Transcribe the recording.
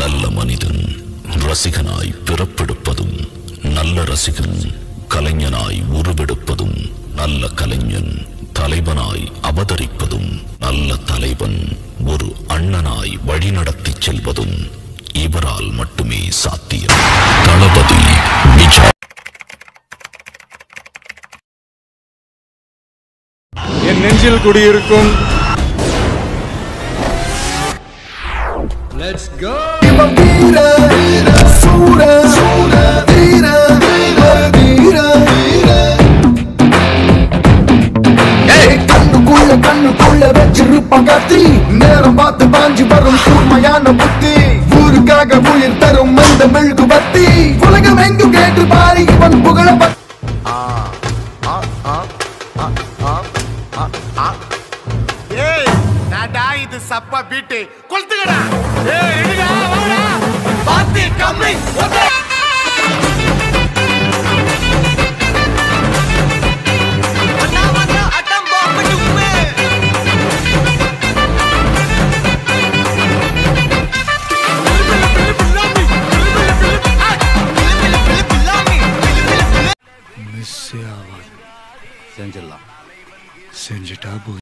நல்ல மனிதன் ரசிகனாய் பிறப்பெடுப்பதும் நல்ல ரசிகன் கலைஞனாய் உருவெடுப்பதும் நல்ல கலைஞன் தலைவனாய் அவதரிப்பதும் நல்ல தலைவன் ஒரு அண்ணனாய் வழிநடத்திச் செல்வதும் இவரால் மட்டுமே சாத்தியம் தளபதி விஜய் என் நெஞ்சில் குடியிருக்கும் கண்ணுக்குள்ள கண்ணுக்குள்ள வச்சிருப்பான் கத்தி நேரம் பார்த்து பாஞ்சு வரும் கூர்மையான புத்தி ஊருக்காக உயிர் தரும் அந்த மெழுகு பத்தி உலகம் எங்கும் கேட்டு பாரி இவன் புகழ பத்தி ஏய் டாடா இது சப்பா பீட்டு கொளுத்துக்கடா ஏய் ரெடிடா வாடா பாத்தி கம்மி செஞ்சிடலாம் செஞ்சுட்டா போய்